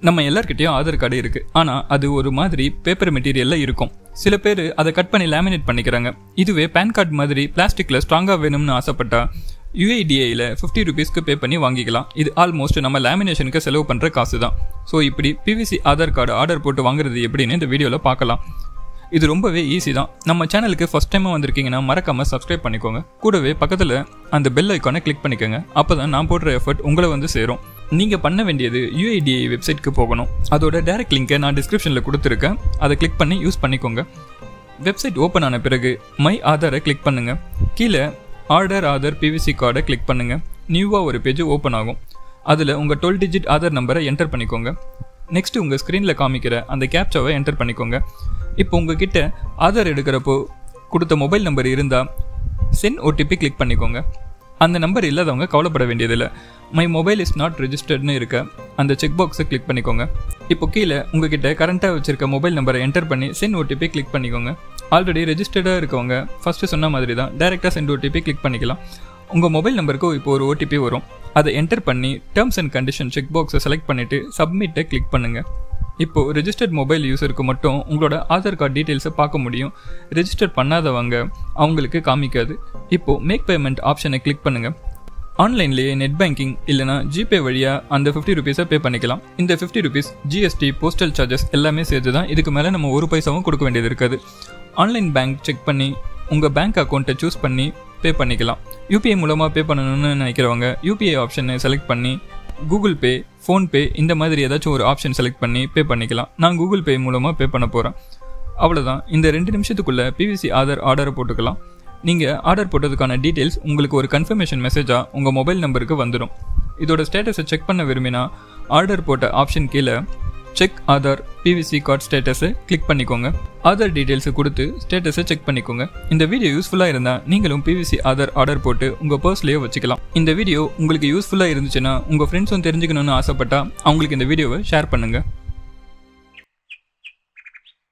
நம்ம எல்லார்கிட்டயும் ஆதார் கார்டு இருக்கு ஆனா அது ஒரு மாதிரி பேப்பர் மெட்டீரியல்ல இருக்கும் சில பேர் அதை கட் பண்ணி லேமினேட் பண்ணிக்கிறாங்க இதுவே பேன் கார்டு மாதிரி பிளாஸ்டிக்ல ஸ்ட்ராங்கா வேணும்னு ஆசைப்பட்டா யூஐடிஐயில் ஃபிஃப்டி ருபீஸ்க்கு பே பண்ணி வாங்கிக்கலாம் இது ஆல்மோஸ்ட் நம்ம லேமினேஷனுக்கு செலவு பண்ணுற காசு தான் ஸோ இப்படி பிவிசி ஆதார் கார்டு ஆர்டர் போட்டு வாங்குறது எப்படின்னு இந்த வீடியோவில் பார்க்கலாம் இது ரொம்பவே ஈஸி தான் நம்ம சேனலுக்கு ஃபஸ்ட் டைமாக வந்திருக்கீங்கன்னா மறக்காம சப்ஸ்கிரைப் பண்ணிக்கோங்க கூடவே பக்கத்தில் அந்த பெல் ஐக்கானை கிளிக் பண்ணிக்கோங்க அப்போ தான் நான் போடுற எஃபர்ட் உங்களை வந்து சேரும் நீங்கள் பண்ண வேண்டியது யூஐடிஐ வெப்சைட்க்கு போகணும் அதோட டேரக்ட் லிங்கை நான் டிஸ்கிரிப்ஷனில் கொடுத்துருக்கேன் அதை கிளிக் பண்ணி யூஸ் பண்ணிக்கோங்க வெப்சைட் ஓப்பன் ஆன பிறகு மை ஆதாரை கிளிக் பண்ணுங்கள் கீழே ஆர்டர் ஆதார் பிவிசி கார்டை கிளிக் பண்ணுங்கள் நியூவாக ஒரு பேஜ் ஓப்பன் ஆகும் அதில் உங்கள் டுவெல் டிஜிட் ஆதார் நம்பரை என்டர் பண்ணிக்கோங்க நெக்ஸ்ட் உங்கள் ஸ்க்ரீனில் காமிக்கிற அந்த கேப்சாவை என்டர் பண்ணிக்கோங்க இப்போ உங்ககிட்ட ஆதார் எடுக்கிறப்போ கொடுத்த மொபைல் நம்பர் இருந்தால் சென்ட் ஓடிபி கிளிக் பண்ணிக்கோங்க அந்த நம்பர் இல்லாதவங்க கவலைப்பட வேண்டியதில்லை மை மொபைல் இஸ் நாட் ரெஜிஸ்டர்ட்னு இருக்க அந்த செக் பாக்ஸை கிளிக் பண்ணிக்கோங்க இப்போ கீழே உங்ககிட்ட கரண்ட்டாக வச்சிருக்க மொபைல் நம்பரை என்டர் பண்ணி சென்ட் ஓடிபி கிளிக் பண்ணிக்கோங்க ஆல்ரெடி ரெஜிஸ்டர்டாக இருக்கவங்க ஃபஸ்ட்டு சொன்ன மாதிரி தான் டேரெக்டாக சென்ட் ஓடிபி கிளிக் பண்ணிக்கலாம் உங்கள் மொபைல் நம்பருக்கு இப்போ ஒரு ஓடிபி வரும் அதை என்டர் பண்ணி டேர்ம்ஸ் அண்ட் கண்டிஷன் செக் பாக்ஸை செலக்ட் பண்ணிவிட்டு சப்மிட்டை கிளிக் பண்ணுங்கள் இப்போ ரெஜிஸ்டர்ட் மொபைல் யூஸருக்கு மட்டும் உங்களோட ஆதார் கார்டு டீட்டெயில்ஸை பார்க்க முடியும் ரெஜிஸ்டர் பண்ணாதவங்க அவங்களுக்கு காமிக்காது இப்போ மேக் பேமெண்ட் ஆப்ஷனை கிளிக் பண்ணுங்கள் ஆன்லைன்லேயே நெட் பேங்கிங் இல்லைனா ஜிபே வழியாக அந்த ஃபிஃப்டி ருபீஸை பே பண்ணிக்கலாம் இந்த fifty rupees GST postal charges எல்லாமே சேர்த்து தான் இதுக்கு மேலே நம்ம ஒரு பைசாவும் கொடுக்க வேண்டியது இருக்காது ஆன்லைன் பேங்க் செக் பண்ணி உங்கள் பேங்க் அக்கௌண்ட்டை சூஸ் பண்ணி பே பண்ணிக்கலாம் யூபிஐ மூலமாக பே பண்ணணும்னு நினைக்கிறவங்க யூபிஐ ஆப்ஷனை செலக்ட் பண்ணி கூகுள் பே ஃபோன்பே இந்த மாதிரி ஏதாச்சும் ஒரு ஆப்ஷன் செலக்ட் பண்ணி பே பண்ணிக்கலாம் நான் கூகுள் பே மூலமாக பே பண்ண போகிறேன் அவ்வளோதான் இந்த ரெண்டு நிமிஷத்துக்குள்ளே பிவிசி ஆதார் ஆர்டரை போட்டுக்கலாம் நீங்கள் ஆர்டர் போட்டதுக்கான டீட்டெயில்ஸ் உங்களுக்கு ஒரு கன்ஃபர்மேஷன் மெசேஜாக உங்கள் மொபைல் நம்பருக்கு வந்துடும் இதோட ஸ்டேட்டஸை செக் பண்ண விரும்பினா ஆர்டர் போட்ட ஆப்ஷன் கீழே செக் ஆதார் பிவிசி கார்டு ஸ்டேட்டஸை கிளிக் பண்ணிக்கோங்க ஆதார் டீட்டெயில்ஸை கொடுத்து ஸ்டேட்டஸை செக் பண்ணிக்கோங்க இந்த வீடியோ யூஸ்ஃபுல்லாக இருந்தால் நீங்களும் பிவிசி ஆதார் ஆர்டர் போட்டு உங்கள் பர்ஸ்லேயே வச்சுக்கலாம் இந்த வீடியோ உங்களுக்கு யூஸ்ஃபுல்லாக இருந்துச்சுன்னா உங்கள் ஃப்ரெண்ட்ஸும் தெரிஞ்சுக்கணும்னு ஆசைப்பட்டா அவங்களுக்கு இந்த வீடியோவை ஷேர் பண்ணுங்கள்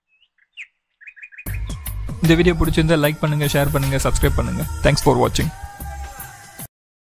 இந்த வீடியோ பிடிச்சிருந்தா லைக் பண்ணுங்கள் ஷேர் பண்ணுங்கள் சப்ஸ்கிரைப் பண்ணுங்கள் தேங்க்ஸ் ஃபார் வாட்சிங்